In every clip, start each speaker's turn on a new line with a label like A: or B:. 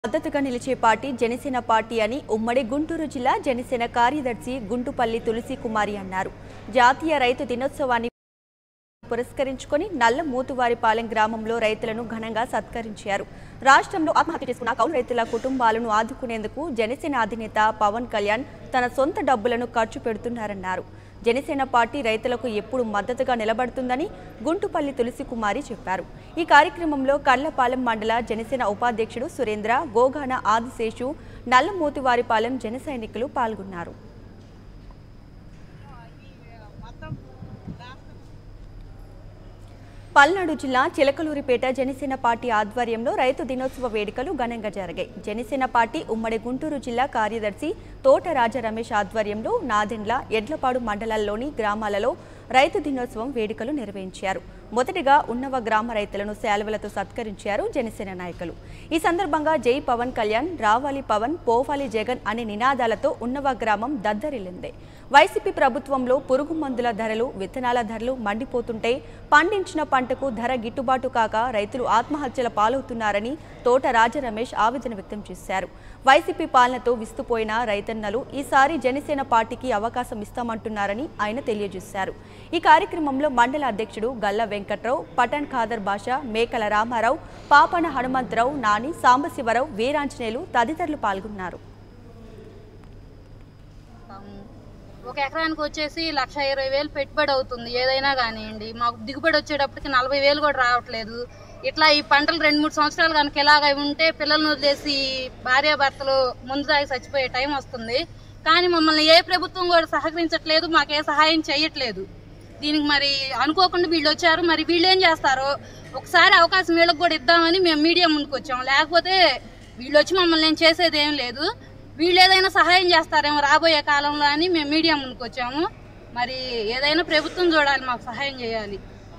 A: మద్దతుగా నిలిచే party Janasena party అని ఉమ్మడి గుంటూరు జిల్లా జనసేన కార్యదర్శి గుంటుపల్లి తులసి కుమారి అన్నారు జాతీయ రైతు దినోత్సవాన్ని పురస్కరించుకొని నల్ల మూతువారిపాలెం గ్రామంలో రైతులను ఘనంగా సత్కరించారు రాష్ట్రంలో ఆత్మహత్య చేసుకున్న కౌలు రైతుల కుటుంబాలను ఆదుకునేందుకు జనసేన అధినేత పవన్ కళ్యాణ్ తన సొంత డబ్బులను ఖర్చు పెడుతున్నారన్నారు జనసేన పార్టీ రైతులకు ఎప్పుడు మద్దతుగా నిలబడుతుందని గుంటుపల్లి తులసి కుమారి చెప్పారు ఈ కార్యక్రమంలో కళ్లపాలెం మండల జనసేన ఉపాధ్యక్షుడు సురేంద్ర గోగాన ఆదిశేషు నల్లమోతివారిపాలెం జన సైనికులు పాల్గొన్నారు పల్నాడు జిల్లా చిలకలూరిపేట జనసేన పార్టీ ఆధ్వర్యంలో రైతు దినోత్సవ వేడుకలు ఘనంగా జరిగాయి జనసేన పార్టీ ఉమ్మడి గుంటూరు జిల్లా కార్యదర్శి తోట రాజ రమేష్ ఆధ్వర్యంలో నాదెండ్ల ఎడ్లపాడు మండలాల్లోని గ్రామాలలో రైతు దినోత్సవం వేడుకలు నిర్వహించారు మొదటిగా ఉన్నవ గ్రామ రైతులను శాలువలతో సత్కరించారు జనసేన నాయకులు ఈ సందర్భంగా జై పవన్ కళ్యాణ్ రావాలి పవన్ పోవాలి జగన్ అనే నినాదాలతో ఉన్నవ గ్రామం దద్దరిల్లింది వైసీపీ ప్రభుత్వంలో పురుగు మందుల ధరలు విత్తనాల ధరలు మండిపోతుంటే పండించిన పంటకు ధర గిట్టుబాటు కాక రైతులు ఆత్మహత్యల పాలవుతున్నారని తోట రాజ రమేష్ ఆవేదన వ్యక్తం చేశారు వైసీపీ పాలనతో విస్తుపోయిన రైతన్నలు ఈసారి జనసేన పార్టీకి అవకాశం ఇస్తామంటున్నారని ఆయన తెలియజేశారు ఈ కార్యక్రమంలో మండల అధ్యక్షుడు గల్ల వెంకట్రావు పఠాన్ ఖాదర్ బాషా మేకల రామారావు పాపన హనుమంతరావు నాని సాంబశివరావు వీరాంజనేయులు తదితరులు పాల్గొన్నారు
B: ఒక ఎకరానికి వచ్చేసి లక్ష ఇరవై వేలు పెట్టుబడి అవుతుంది ఏదైనా కానివ్వండి మాకు దిగుబడి వచ్చేటప్పటికి నలభై వేలు కూడా రావట్లేదు ఇట్లా ఈ పంటలు రెండు మూడు సంవత్సరాలు కనుక ఇలాగ ఉంటే పిల్లల్ని వదిలేసి భార్యాభర్తలు ముందు తాగి చచ్చిపోయే టైం వస్తుంది కానీ మమ్మల్ని ఏ ప్రభుత్వం కూడా సహకరించట్లేదు మాకు ఏ సహాయం చేయట్లేదు దీనికి మరి అనుకోకుండా వీళ్ళు వచ్చారు మరి వీళ్ళు ఏం చేస్తారో ఒకసారి అవకాశం వీళ్ళకి కూడా ఇద్దామని మేము మీడియా ముందుకు వచ్చాము లేకపోతే వీళ్ళు వచ్చి మమ్మల్ని నేను చేసేది ఏం లేదు వీళ్ళు ఏదైనా సహాయం చేస్తారేమో రాబోయే కాలంలో అని మేము మీడియా ముందుకు వచ్చాము మరి ఏదైనా ప్రభుత్వం చూడాలి మాకు సహాయం చేయాలి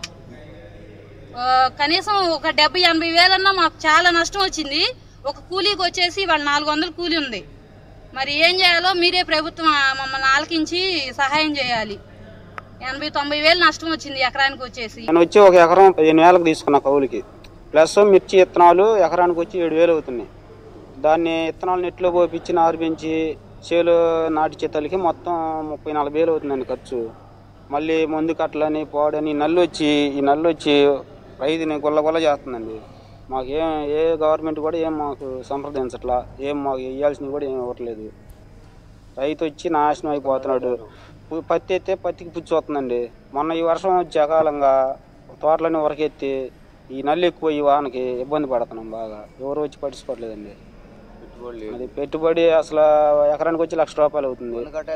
B: ఆ, కనీసం ఒక డెబ్బై ఎనభై వేలన్నా మాకు చాలా నష్టం వచ్చింది ఒక కూలీకి వచ్చేసి వాళ్ళు నాలుగు వందలు కూలీ ఉంది మరి ఏం చేయాలో మీరే ప్రభుత్వం ఆ, మమ్మల్ని ఆలకించి సహాయం చేయాలి ఎనభై తొంభై వేలు నష్టం వచ్చింది ఎకరానికి వచ్చేసి
C: నేను వచ్చి ఒక ఎకరం పదిహేను వేలకు తీసుకున్నా కౌలుకి ప్లస్ మిర్చి విత్తనాలు ఎకరానికి వచ్చి ఏడు వేలు అవుతున్నాయి దాన్ని విత్తనాలు నెట్లో పోపించి నారు పెంచి చేలు నాటి చెత్తలకి మొత్తం ముప్పై నలభై వేలు అవుతుందండి ఖర్చు మళ్ళీ మందు కట్టలని పోడని నల్లు వచ్చి ఈ నల్లు వచ్చి రైతుని గుల్ల గుల్ల చేస్తుందండి మాకు ఏం ఏ గవర్నమెంట్ కూడా ఏం మాకు సంప్రదించట్లా ఏం మాకు వేయాల్సినవి కూడా ఏం ఇవ్వట్లేదు రైతు వచ్చి నాశనం అయిపోతున్నాడు పు- పత్తి ఎత్తే పత్తికి పుచ్చి వస్తుందండి మొన్న ఈ వర్షం వచ్చి అకాలంగా తోటలన్నీ ఉరకెత్తి ఈ నల్లు ఎక్కువ ఈ వానకి ఇబ్బంది పడుతున్నాం బాగా ఎవరు వచ్చి పట్టించుకోవట్లేదండి అది పెట్టుబడి అసలు ఎకరానికి వచ్చి లక్ష రూపాయలు అవుతుంది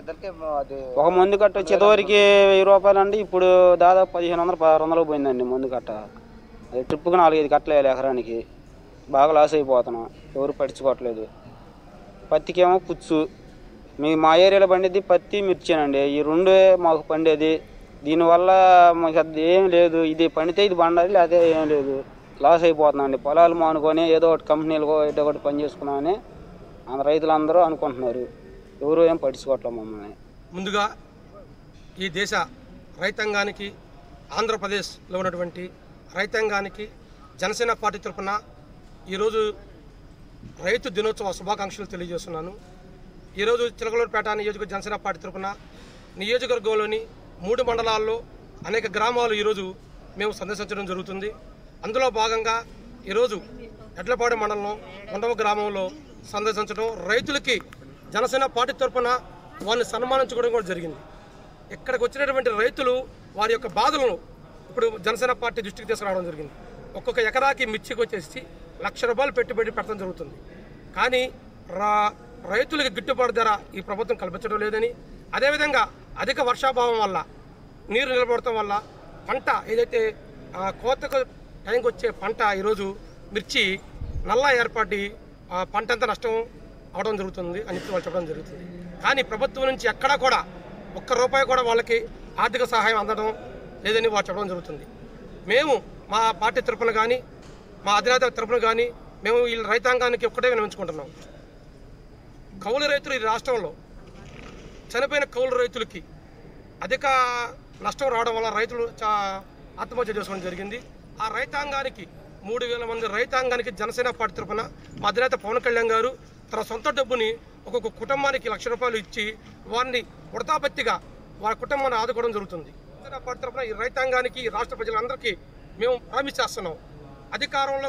C: ఒక మందు కట్ట వచ్చేవరకు వెయ్యి రూపాయలు అండి ఇప్పుడు దాదాపు పదిహేను వందలు పదహారు వందలు పోయిందండి మందు కట్ట అది ట్రిప్కి నాలుగైదు కట్టలేయాలి ఎకరానికి బాగా లాస్ అయిపోతున్నాం ఎవరు పట్టించుకోవట్లేదు పత్తికేమో పుచ్చు మీ మా ఏరియాలో పండేది పత్తి మిర్చేనండి ఈ రెండే మాకు పండేది దీనివల్ల మాకు అది ఏం లేదు ఇది పండితే ఇది పండాలి లేకపోతే ఏం లేదు లాస్ అయిపోతున్నామండి పొలాలు మానుకొని ఏదో ఒకటి కంపెనీలు ఏదో ఒకటి పని చేసుకున్నామని మన రైతులందరూ అనుకుంటున్నారు ఎవరు ఏం పట్టించుకోవట్లేదు మమ్మల్ని
D: ముందుగా ఈ దేశ రైతాంగానికి ఆంధ్రప్రదేశ్లో ఉన్నటువంటి రైతాంగానికి జనసేన పార్టీ తరఫున ఈరోజు రైతు దినోత్సవ శుభాకాంక్షలు తెలియజేస్తున్నాను ఈరోజు చిలకలూరుపేట నియోజకవర్గ జనసేన పార్టీ తరఫున నియోజకవర్గంలోని మూడు మండలాల్లో అనేక గ్రామాలు ఈరోజు మేము సందర్శించడం జరుగుతుంది అందులో భాగంగా ఈరోజు ఎడ్లపాడు మండలం కొండవ గ్రామంలో సందర్శించడం రైతులకి జనసేన పార్టీ తరఫున వారిని సన్మానించుకోవడం కూడా జరిగింది ఇక్కడికి వచ్చినటువంటి రైతులు వారి యొక్క బాధలను ఇప్పుడు జనసేన పార్టీ దృష్టికి తీసుకురావడం జరిగింది ఒక్కొక్క ఎకరాకి మిర్చికి వచ్చేసి లక్ష రూపాయలు పెట్టుబడి పెట్టడం జరుగుతుంది కానీ రా రైతులకు గిట్టుబాటు ధర ఈ ప్రభుత్వం కల్పించడం లేదని అదేవిధంగా అధిక వర్షాభావం వల్ల నీరు నిలబడటం వల్ల పంట ఏదైతే ఆ, కోతకు టైంకి వచ్చే పంట ఈరోజు మిర్చి నల్లా ఏర్పడి ఆ పంట అంతా నష్టం అవడం జరుగుతుంది అని చెప్పి వాళ్ళు చెప్పడం జరుగుతుంది కానీ ప్రభుత్వం నుంచి ఎక్కడా కూడా ఒక్క రూపాయి కూడా వాళ్ళకి ఆర్థిక సహాయం అందడం లేదని వాళ్ళు చెప్పడం జరుగుతుంది మేము మా పార్టీ తరపున కానీ మా అధినేత తరపున కానీ మేము ఈ రైతాంగానికి ఒక్కటే వినిపించుకుంటున్నాం కౌలు రైతులు ఈ రాష్ట్రంలో చనిపోయిన కౌలు రైతులకి అధిక నష్టం రావడం వల్ల రైతులు చా ఆత్మహత్య చేసుకోవడం జరిగింది ఆ రైతాంగానికి మూడు వేల మంది రైతాంగానికి జనసేన పార్టీ తరఫున మా అధినేత పవన్ కళ్యాణ్ గారు తన సొంత డబ్బుని ఒక్కొక్క కుటుంబానికి లక్ష రూపాయలు ఇచ్చి వారిని ఉడతాపత్తిగా వారి కుటుంబాన్ని ఆదుకోవడం జరుగుతుంది జనసేన పార్టీ తరఫున ఈ రైతాంగానికి ఈ రాష్ట్ర ప్రజలందరికీ మేము ప్రామిస్ చేస్తున్నాం అధికారంలో